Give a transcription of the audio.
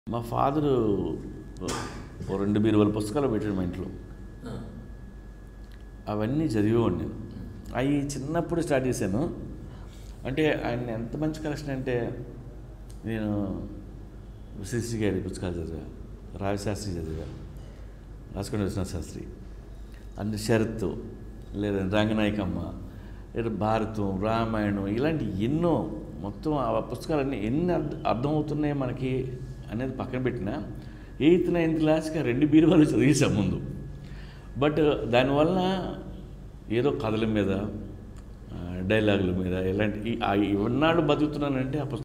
మా ఫాదరు ఓ రెండు బీరువాల పుస్తకాలు పెట్టాడు మా ఇంట్లో అవన్నీ చదివేవాడిని నేను అవి చిన్నప్పుడు స్టార్ట్ చేశాను అంటే ఆయన ఎంత మంచి కలెక్షన్ అంటే నేను శ్రీశ్రీ గారి పుస్తకాలు చదివా రావిశాస్త్రి చదివా రాసుకొని విశ్వనాథ శాస్త్రి అన్ని షరతు లేదా రంగనాయకమ్మ లేదా భారతం రామాయణం ఇలాంటి ఎన్నో మొత్తం ఆ పుస్తకాలన్నీ ఎన్ని అర్థ అర్థమవుతున్నాయి మనకి అనేది పక్కన పెట్టిన ఎయిత్ నైన్త్ క్లాస్కి ఆ రెండు బీరువాలు చదివేశాం ముందు బట్ దానివల్ల ఏదో కథల మీద ఆ, డైలాగుల మీద ఇలాంటి ఈ- ఆ ఇవన్నాళ్ళు బతుకుతున్నానంటే ఆ పుస్తకం